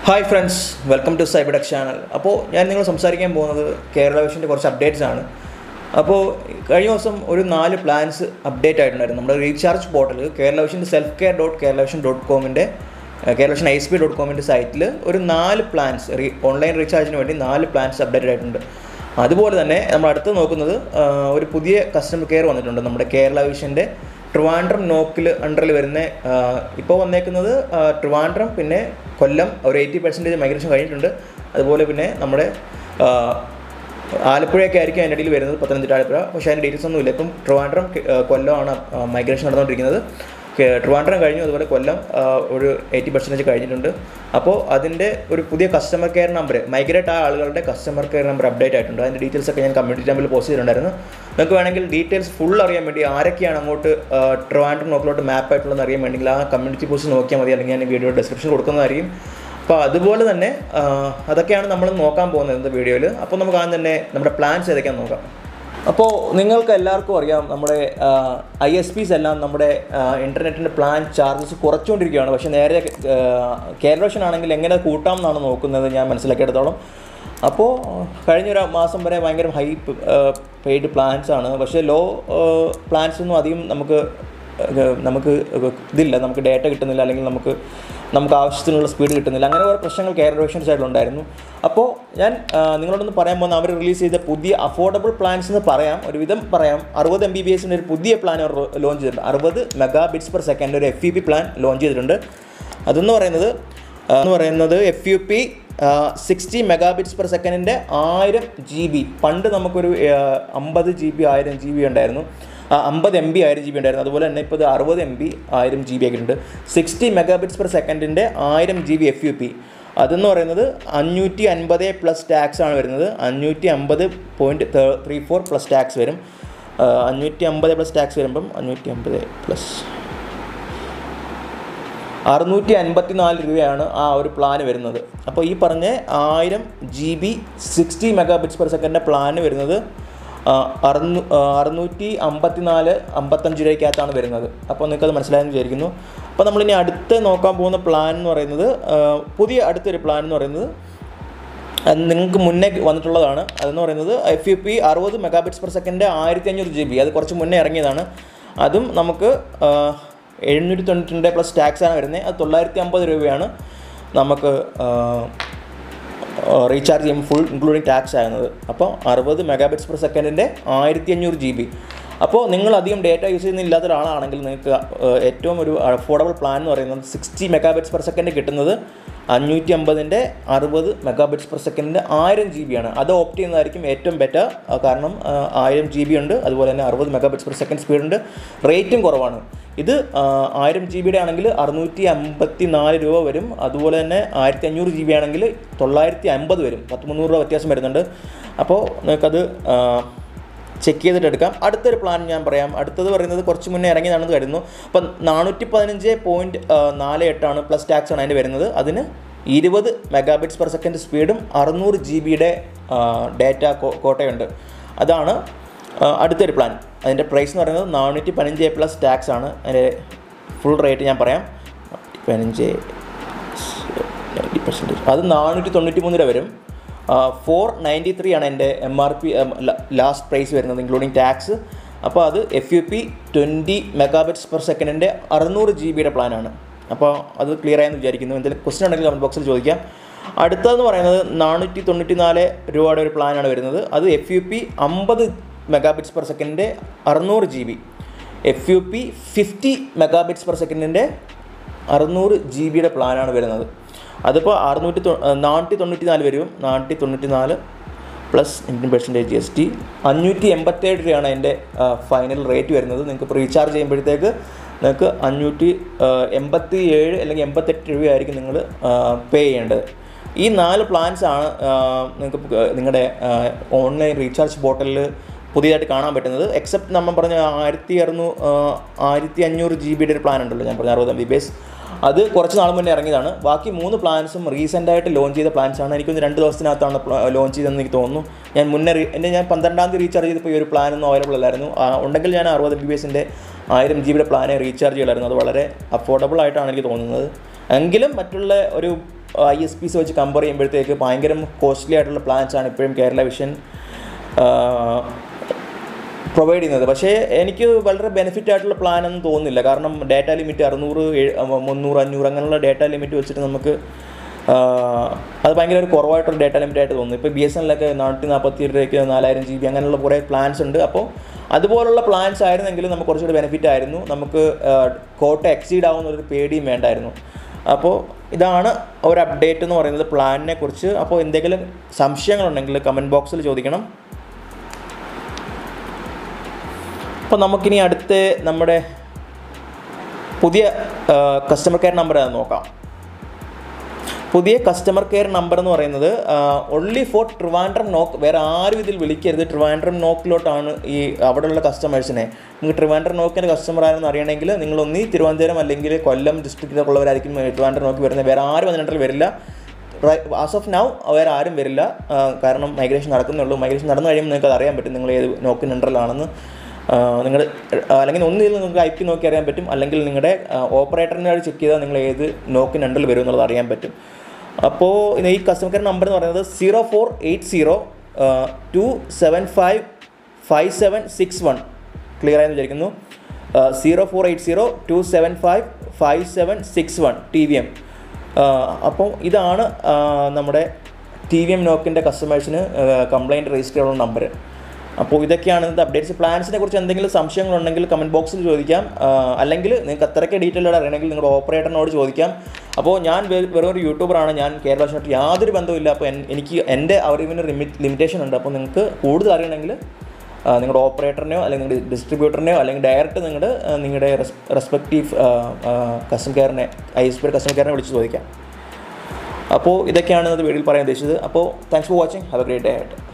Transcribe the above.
hi friends welcome to സൈബഡെക് channel അപ്പോൾ ഞാൻ നിങ്ങൾ സംസാരിക്കാൻ പോകുന്നത് കേരള വിഷൻ്റെ കുറച്ച് അപ്ഡേറ്റ്സ് ആണ് അപ്പോൾ കഴിഞ്ഞ ദിവസം ഒരു നാല് പ്ലാൻസ് അപ്ഡേറ്റ് ആയിട്ടുണ്ടായിരുന്നു നമ്മുടെ റീചാർജ് പോർട്ടൽ കേരള വിഷൻ്റെ self care dot Kerala vision dot കോമിൻ്റെ Kerala vision I S P dot കോമിൻ്റെ സൈറ്റിൽ ഒരു നാല് പ്ലാൻസ് റീ ഓൺലൈൻ റീചാർജിന് വേണ്ടി നാല് പ്ലാൻസ് അപ്ഡേറ്റ് ആയിട്ടുണ്ട് അതുപോലെ തന്നെ നമ്മൾ അടുത്ത് നോക്കുന്നത് ആ, ഒരു പുതിയ കസ്റ്റമർ കെയർ വന്നിട്ടുണ്ട് നമ്മുടെ കേരള വിഷൻ്റെ ട്രിവാൻഡ്രം നോക്കിൽ അണ്ടറിൽ വരുന്ന ഇപ്പോൾ വന്നേക്കുന്നത് ആ, ട്രിവാൻഡ്രം പിന്നെ കൊല്ലം ഒരു എയ്റ്റി പെർസെൻറ്റേജ് മൈഗ്രേഷൻ കഴിഞ്ഞിട്ടുണ്ട് അതുപോലെ പിന്നെ നമ്മുടെ ആ, ആലപ്പുഴയൊക്കെ ആയിരിക്കും അതിൻ്റെ ഇടയിൽ വരുന്നത് പത്തനംതിട്ട ആലപ്പുഴ പക്ഷേ അതിൻ്റെ ഡീറ്റെയിൽസ് ഒന്നുമില്ല ഇപ്പം ട്രിവാൻഡ്രം ആ, കൊല്ലമാണ് മൈഗ്രേഷൻ നടന്നുകൊണ്ടിരിക്കുന്നത് കെ- ട്രിവാൻഡ്രം കഴിഞ്ഞു അതുപോലെ കൊല്ലം ആ, ഒരു എയ്റ്റി പെർസെൻറ്റേജ് കഴിഞ്ഞിട്ടുണ്ട് അപ്പോൾ അതിൻ്റെ ഒരു പുതിയ കസ്റ്റമർ കെയർ നമ്പർ മൈഗ്രേറ്റ് ആയ ആളുകളുടെ കസ്റ്റമർ കെയർ നമ്പർ അപ്ഡേറ്റ് ആയിട്ടുണ്ട് അതിൻ്റെ ഡീറ്റെയിൽസ് ഒക്കെ ഞാൻ കമ്മ്യൂണിറ്റി ടാമ്പിൽ പോസ്റ്റ് ചെയ്തിട്ടുണ്ടായിരുന്നു നിങ്ങൾക്ക് വേണമെങ്കിൽ ഡീറ്റെയിൽസ് ഫുൾ അറിയാൻ വേണ്ടി ആരൊക്കെയാണ് അങ്ങോട്ട് ആ, ട്രിവാൻഡ്രം നോക്കിലോട്ട് മാപ്പ് ആയിട്ടുള്ളതെന്ന് അറിയാൻ വേണമെങ്കിൽ ആ കമ്മ്യൂണിറ്റി പോസ്റ്റ് നോക്കിയാൽ മതി അല്ലെങ്കിൽ ഞാൻ വീഡിയോ ഡിസ്ക്രിപ്ഷൻ കൊടുക്കുന്നതായിരിക്കും അപ്പോൾ അതുപോലെ തന്നെ ആ, അതൊക്കെയാണ് നമ്മൾ നോക്കാൻ പോകുന്നത് ഇന്നത്തെ വീഡിയോയിൽ അപ്പോൾ നമുക്ക് ആദ്യം തന്നെ നമ്മുടെ പ്ലാൻസ് ഏതൊക്കെയാണെന്ന് നോക്കാം അപ്പോൾ നിങ്ങൾക്ക് എല്ലാവർക്കും അറിയാം നമ്മുടെ ഐ എസ് പീസ് എല്ലാം നമ്മുടെ ഇൻ്റർനെറ്റിൻ്റെ പ്ലാൻ ചാർജസ് കുറച്ചുകൊണ്ടിരിക്കുകയാണ് പക്ഷേ നേരെ കേരളഷൻ ആണെങ്കിൽ എങ്ങനെ കൂട്ടാം എന്നാണ് നോക്കുന്നത് ഞാൻ മനസ്സിലാക്കിയെടുത്തോളം അപ്പോൾ കഴിഞ്ഞൊരു മാസം വരെ ഭയങ്കര ഹൈ പെയ്ഡ് പ്ലാൻസ് ആണ് പക്ഷേ ലോ പ്ലാൻസ് ഒന്നും അധികം നമുക്ക് ഏഹ് നമുക്ക് ഇതില്ല നമുക്ക് ഡേറ്റ കിട്ടുന്നില്ല അല്ലെങ്കിൽ നമുക്ക് നമുക്ക് ആവശ്യത്തിനുള്ള സ്പീഡ് കിട്ടുന്നില്ല അങ്ങനെ കുറേ പ്രശ്നങ്ങൾ കേരള വിഷൻ സൈഡിലുണ്ടായിരുന്നു അപ്പോൾ ഞാൻ ആ, നിങ്ങളോടൊന്ന് പറയാൻ പോകുന്ന അവർ റിലീസ് ചെയ്ത പുതിയ അഫോർഡബിൾ പ്ലാൻസ് എന്ന് പറയാം ഒരുവിധം പറയാം അറുപത് എം ബി ബി എസിൻ്റെ ഒരു പുതിയ പ്ലാൻ അവർ ലോഞ്ച് ചെയ്തിട്ടുണ്ട് അറുപത് മെഗാ ബിറ്റ്സ് പെർ സെക്കൻഡ് ഒരു F E P plan launch ചെയ്തിട്ടുണ്ട് അതെന്ന് പറയുന്നത് ആ, എന്ന് പറയുന്നത് F U P sixty mega bits per സെക്കൻഡിൻ്റെ ആയിരം ജി ബി പണ്ട് നമുക്കൊരു അമ്പത് ജി ബി ആയിരം ജി ബി ഉണ്ടായിരുന്നു അമ്പത് എം ബി ആയിരം ജി ബി ഉണ്ടായിരുന്നു അതുപോലെ തന്നെ ഇപ്പോൾ ഇത് അറുപത് എം ബി ആയിരം ജി ബി ആക്കിയിട്ടുണ്ട് സിക്സ്റ്റി മെഗാ ബിറ്റ്സ് പെർ സെക്കൻഡിൻ്റെ ആയിരം G B F U P അതെന്ന് പറയുന്നത് അഞ്ഞൂറ്റി അൻപത് പ്ലസ് ടാക്സ് ആണ് വരുന്നത് അഞ്ഞൂറ്റി അമ്പത് point three four plus tax വരും ആ, അഞ്ഞൂറ്റി അമ്പത് പ്ലസ് ടാക്സ് വരുമ്പം അഞ്ഞൂറ്റി അമ്പത് പ്ലസ് അറുന്നൂറ്റി അൻപത്തി നാല് രൂപയാണ് ആ ഒരു പ്ലാൻ വരുന്നത് അപ്പോൾ ഈ പറഞ്ഞ ആയിരം G B sixty mega bits per സെക്കൻഡിൻ്റെ പ്ലാന് വരുന്നത് ആ, അറുന്നൂ ആ, അറുന്നൂറ്റി അമ്പത്തി നാല് അമ്പത്തഞ്ച് രൂപയ്ക്കകത്താണ് വരുന്നത് അപ്പോൾ നിങ്ങൾക്കത് മനസ്സിലായെന്ന് വിചാരിക്കുന്നു അപ്പോൾ നമ്മളിനി അടുത്ത് നോക്കാൻ പോകുന്ന പ്ലാൻ എന്ന് പറയുന്നത് ആ, പുതിയ അടുത്തൊരു പ്ലാൻ എന്ന് പറയുന്നത് അത് നിങ്ങൾക്ക് മുന്നേ വന്നിട്ടുള്ളതാണ് അതെന്ന് പറയുന്നത് എഫ് യു പി അറുപത് മെഗാബിറ്റ്സ് പെർ സെക്കൻഡ് ആയിരത്തി അഞ്ഞൂറ് ജി ബി അത് കുറച്ച് മുന്നേ ഇറങ്ങിയതാണ് അതും നമുക്ക് എഴുന്നൂറ്റി തൊണ്ണൂറ്റി രണ്ട് പ്ലസ് ടാക്സ് ആണ് വരുന്നത് അത് തൊള്ളായിരത്തി അമ്പത് രൂപയാണ് നമുക്ക് റീചാർജ് ചെയ്യുമ്പോൾ ഫുൾ ഇൻക്ലൂഡിങ് ടാക്സ് ആകുന്നത് അപ്പോൾ അറുപത് മെഗാബിറ്റ്സ് പെർ സെക്കൻഡിൻ്റെ ആയിരത്തി അഞ്ഞൂറ് ജി ബി അപ്പോൾ നിങ്ങൾ അധികം ഡേറ്റ യൂസ് ചെയ്യുന്ന ഇല്ലാത്ത ഒരാളാണെങ്കിൽ നിങ്ങൾക്ക് ഏഹ്, ഏറ്റവും ഒരു അഫോർഡബിൾ പ്ലാൻ എന്ന് പറയുന്നത് സിക്സ്റ്റി മെഗാബിറ്റ്സ് പെർ സെക്കൻഡ് കിട്ടുന്നത് അഞ്ഞൂറ്റി അമ്പതിൻ്റെ അറുപത് മെഗാബിറ്റ്സ് പെർ സെക്കൻഡിൻ്റെ ആയിരം ജി ബി ആണ് അത് ഓപ്റ്റ് ചെയ്യുന്നതായിരിക്കും ഏറ്റവും ബെറ്റർ കാരണം ആ, ആയിരം ജി ബി ഉണ്ട് അതുപോലെ തന്നെ അറുപത് മെഗാബിറ്റ്സ് പെർ സെക്കൻഡ് സ്പീഡ് ഉണ്ട് റേറ്റും കുറവാണ് ഇത് ആ, ആയിരം ജി ബിയുടെ ആണെങ്കിൽ അറുന്നൂറ്റി അമ്പത്തി നാല് രൂപ വരും അതുപോലെ തന്നെ ആയിരത്തി അഞ്ഞൂറ് ജി ബി ആണെങ്കിൽ തൊള്ളായിരത്തി അമ്പത് വരും പത്ത് മുന്നൂറ് രൂപ വ്യത്യാസം വരുന്നുണ്ട് അപ്പോൾ നിങ്ങൾക്കത് ചെക്ക് ചെയ്തിട്ട് എടുക്കാം അടുത്തൊരു പ്ലാൻ ഞാൻ പറയാം അടുത്തത് പറയുന്നത് കുറച്ച് മുന്നേ ഇറങ്ങിയതാണെന്ന് കരുതുന്നു അപ്പം നാനൂറ്റി പതിനഞ്ച് പോയിൻറ്റ് നാല് എട്ടാണ് പ്ലസ് ടാക്സ് ആണ് അതിന് വരുന്നത് അതിന് ഇരുപത് മെഗാബിറ്റ്സ് പെർ സെക്കൻഡ് സ്പീഡും അറുന്നൂറ് ജി ബിയുടെ ഡേറ്റ കോട്ടയുണ്ട് അതാണ് ആ, അടുത്തൊരു പ്ലാൻ അതിൻ്റെ പ്രൈസ് എന്ന് പറയുന്നത് നാനൂറ്റി പതിനഞ്ച് പ്ലസ് ടാക്സ് ആണ് അതിൻ്റെ ഫുൾ റേറ്റ് ഞാൻ പറയാം പതിനഞ്ച് നയൻറ്റി പെർസെൻറ്റേജ് അത് നാനൂറ്റി തൊണ്ണൂറ്റി മൂന്ന് രൂപ വരും ഫോർ നയൻറ്റി ത്രീ ആണ് എൻ്റെ M R P last price വരുന്നത് ഇൻക്ലൂഡിങ് ടാക്സ് അപ്പോൾ അത് F U P twenty megabits per സെക്കൻഡിൻ്റെ അറുന്നൂറ് ജി ബിയുടെ പ്ലാനാണ് അപ്പോൾ അത് ക്ലിയർ ആയെന്ന് വിചാരിക്കുന്നു എന്തെങ്കിലും ക്വസ്റ്റൻ ഉണ്ടെങ്കിൽ കമൻറ്റ് ബോക്സിൽ ചോദിക്കാം അടുത്തതെന്ന് പറയുന്നത് നാനൂറ്റി തൊണ്ണൂറ്റി നാല് രൂപയുടെ ഒരു പ്ലാനാണ് വരുന്നത് അത് എഫ് യു പി അമ്പത് മെഗാബിറ്റ്സ് പെർ സെക്കൻഡിൻ്റെ അറുന്നൂറ് G B F U P fifty megabits per സെക്കൻഡിൻ്റെ അറുന്നൂറ് ജി ബിയുടെ പ്ലാനാണ് വരുന്നത് അതിപ്പോൾ അറുന്നൂറ്റി തൊ നാനൂറ്റി തൊണ്ണൂറ്റി നാല് വരും നാനൂറ്റി തൊണ്ണൂറ്റി നാല് plus eighteen percentage G S T അഞ്ഞൂറ്റി എൺപത്തേഴ് രൂപയാണ് അതിൻ്റെ ഫൈനൽ റേറ്റ് വരുന്നത് നിങ്ങൾക്ക് ഇപ്പോൾ റീചാർജ് ചെയ്യുമ്പോഴത്തേക്ക് നിങ്ങൾക്ക് അഞ്ഞൂറ്റി എൺപത്തി ഏഴ് അല്ലെങ്കിൽ എൺപത്തെട്ട് രൂപയായിരിക്കും നിങ്ങൾ പേ ചെയ്യേണ്ടത് ഈ നാല് പ്ലാൻസ് ആണ് നിങ്ങൾക്ക് നിങ്ങളുടെ ഓൺലൈൻ റീചാർജ് പോർട്ടലിൽ പുതിയതായിട്ട് കാണാൻ പറ്റുന്നത് എക്സെപ്റ്റ് നമ്മൾ പറഞ്ഞ ആയിരത്തി അറുന്നൂ ആയിരത്തി അഞ്ഞൂറ് ജി ബിയുടെ ഒരു പ്ലാൻ ഉണ്ടല്ലോ ഞാൻ പറഞ്ഞ അറുപത് എം ബി ബി എസ് അത് കുറച്ച് നാൾ മുന്നേ ഇറങ്ങിയതാണ് ബാക്കി മൂന്ന് പ്ലാൻസും റീസെൻ്റ് ആയിട്ട് ലോഞ്ച് ചെയ്ത പ്ലാൻസ് ആണ് എനിക്കൊന്ന് രണ്ട് ദിവസത്തിനകത്താണ് ലോഞ്ച് ചെയ്തതെന്ന് എനിക്ക് തോന്നുന്നു ഞാൻ മുന്നേ re- എൻ്റെ ഞാൻ പന്ത്രണ്ടാം തീയതി റീചാർജ് ചെയ്തപ്പോൾ ഈ ഒരു പ്ലാനൊന്നും അവൈലബിൾ അല്ലായിരുന്നു ആ, ഉണ്ടെങ്കിൽ ഞാൻ അറുപത് എം ബി ബി എസിൻ്റെ ആയിരം ജി ബിയുടെ പ്ലാനെ റീചാർജ് ചെയ്യലായിരുന്നു അത് വളരെ അഫോർഡബിൾ ആയിട്ടാണ് എനിക്ക് തോന്നുന്നത് എങ്കിലും മറ്റുള്ള ഒരു ഐ എസ് പിസ് വെച്ച് കമ്പയർ ചെയ്യുമ്പോഴത്തേക്ക് ഭയങ്കര കോസ്റ്റ്ലി ആയിട്ടുള്ള പ്ലാൻസ് ആണ് ഇപ്പോഴും കേരള വിഷൻ പ്രൊവൈഡ് ചെയ്യുന്നത് പക്ഷേ എനിക്ക് വളരെ ബെനിഫിറ്റ് ആയിട്ടുള്ള പ്ലാൻ ഒന്നും തോന്നുന്നില്ല കാരണം ഡാറ്റ ലിമിറ്റ് അറുന്നൂറ് ഏഴ് മുന്നൂറ് അഞ്ഞൂറ് അങ്ങനെയുള്ള ഡാറ്റ ലിമിറ്റ് വെച്ചിട്ട് നമുക്ക് ആ, അത് ഭയങ്കര ഒരു കുറവായിട്ടൊരു ഡാറ്റ ലിമിറ്റ് ആയിട്ട് തോന്നുന്നു ഇപ്പോൾ ബി എസ് എന്നിലൊക്കെ നാനൂറ്റി നാൽപ്പത്തി രൂപയ്ക്ക് നാലായിരം ജി ബി അങ്ങനെയുള്ള കുറേ പ്ലാൻസ് ഉണ്ട് അപ്പോൾ അതുപോലുള്ള പ്ലാൻസ് ആയിരുന്നെങ്കിൽ നമുക്ക് കുറച്ചുകൂടി ബെനിഫിറ്റ് ആയിരുന്നു നമുക്ക് കോട്ട എക്സീഡ് ആവുന്ന ഒരു പേടിയും വേണ്ടായിരുന്നു അപ്പോൾ ഇതാണ് ഒരു അപ്ഡേറ്റ് എന്ന് പറയുന്നത് പ്ലാനിനെ കുറിച്ച് അപ്പോൾ എന്തെങ്കിലും സംശയങ്ങളുണ്ടെങ്കിൽ കമൻറ്റ് ബോക്സിൽ ചോദിക്കണം അപ്പോൾ നമുക്കിനി അടുത്ത് നമ്മുടെ പുതിയ കസ്റ്റമർ കെയർ നമ്പർ നോക്കാം പുതിയ കസ്റ്റമർ കെയർ നമ്പർ എന്ന് പറയുന്നത് ഒൺലി ഫോർ ട്രിവാൻഡ്രം നോക്ക് വേറെ ആരും ഇതിൽ വിളിക്കരുത് ട്രിവാൻഡ്രം നോക്കിലോട്ടാണ് ഈ അവിടെയുള്ള കസ്റ്റമേഴ്സിനെ നിങ്ങൾക്ക് ട്രിവാൻഡ്രം നോക്കിൻ്റെ കസ്റ്റമർ ആരെന്ന് അറിയണമെങ്കിൽ നിങ്ങൾ ഒന്നീ തിരുവനന്തപുരം അല്ലെങ്കിൽ കൊല്ലം ഡിസ്ട്രിക്റ്റിലുള്ളവരായിരിക്കും ട്രിവാൻഡ്രം നോക്കി വരുന്നത് വേറെ ആരും അതിനെങ്കിൽ വരില്ല ആസ് ഓഫ് നൗ വേറെ ആരും വരില്ല ആ, കാരണം മൈഗ്രേഷൻ നടക്കുന്നുള്ളൂ മൈഗ്രേഷൻ നടന്നു കഴിയുമ്പോൾ നിങ്ങൾക്ക് അത് അറിയാൻ പറ്റും നിങ്ങൾ ഏത് നോക്കിൻ ഉണ്ടലാണെന്ന് നിങ്ങൾ അല്ലെങ്കിൽ ഒന്നിൽ നിങ്ങൾക്ക് ഐ പി നോക്കി അറിയാൻ പറ്റും അല്ലെങ്കിൽ നിങ്ങളുടെ ഓപ്പറേറ്ററിനെ ചെക്ക് ചെയ്താൽ നിങ്ങൾ ഏത് നോക്കിൻ ഉണ്ടൽ വരും എന്നുള്ളത് അറിയാൻ പറ്റും അപ്പോൾ ഈ കസ്റ്റമർ കെയർ നമ്പർ എന്ന് പറയുന്നത് zero four eight zero two seven five five seven six one clear ആയെന്ന് വിചാരിക്കുന്നു zero four eight zero two seven five five seven six one T V M അപ്പോൾ ഇതാണ് ആ, നമ്മുടെ ടി വി എം നോക്കിൻ്റെ കസ്റ്റമേഴ്സിന് complaint register ചെയ്യാനുള്ള number അപ്പോൾ ഇതൊക്കെയാണ് ഇന്നത്തെ അപ്ഡേറ്റ്സ് പ്ലാൻസിനെ കുറിച്ച് എന്തെങ്കിലും സംശയങ്ങളുണ്ടെങ്കിൽ കമൻറ്റ് ബോക്സിൽ ചോദിക്കാം ആ, അല്ലെങ്കിൽ നിങ്ങൾക്ക് അത്രയ്ക്ക് ഡീറ്റെയിൽ ആയിട്ട് അറിയണമെങ്കിൽ നിങ്ങളുടെ ഓപ്പറേറ്ററിനോട് ചോദിക്കാം അപ്പോൾ ഞാൻ വെ- വെറും ഒരു യൂട്യൂബറാണ് ഞാൻ കേരള ഭാഷയായിട്ട് യാതൊരു ബന്ധവുമില്ല അപ്പോൾ എൻ- എനിക്ക് എൻ്റെ അറിവിന് ലിമിറ്റേഷൻ ഉണ്ട് അപ്പോൾ നിങ്ങൾക്ക് കൂടുതൽ അറിയണമെങ്കിൽ ആ, നിങ്ങളുടെ ഓപ്പറേറ്ററിനെയോ അല്ലെങ്കിൽ നിങ്ങളുടെ ഡിസ്ട്രിബ്യൂട്ടറിനെയോ അല്ലെങ്കിൽ ഡയറക്റ്റ് നിങ്ങളുടെ ആ, നിങ്ങളുടെ റെസ്പെക്റ്റീവ് കസ്റ്റമർ കെയറിനെ ഐ എസ് പി കസ്റ്റമർ കെയറിനെ വിളിച്ച് ചോദിക്കാം അപ്പോൾ ഇതൊക്കെയാണ് ഇന്നത്തെ വീഡിയോയിൽ പറയാൻ ഉദ്ദേശിച്ചത് അപ്പോൾ thanks for watching have a great day ആയിട്ട്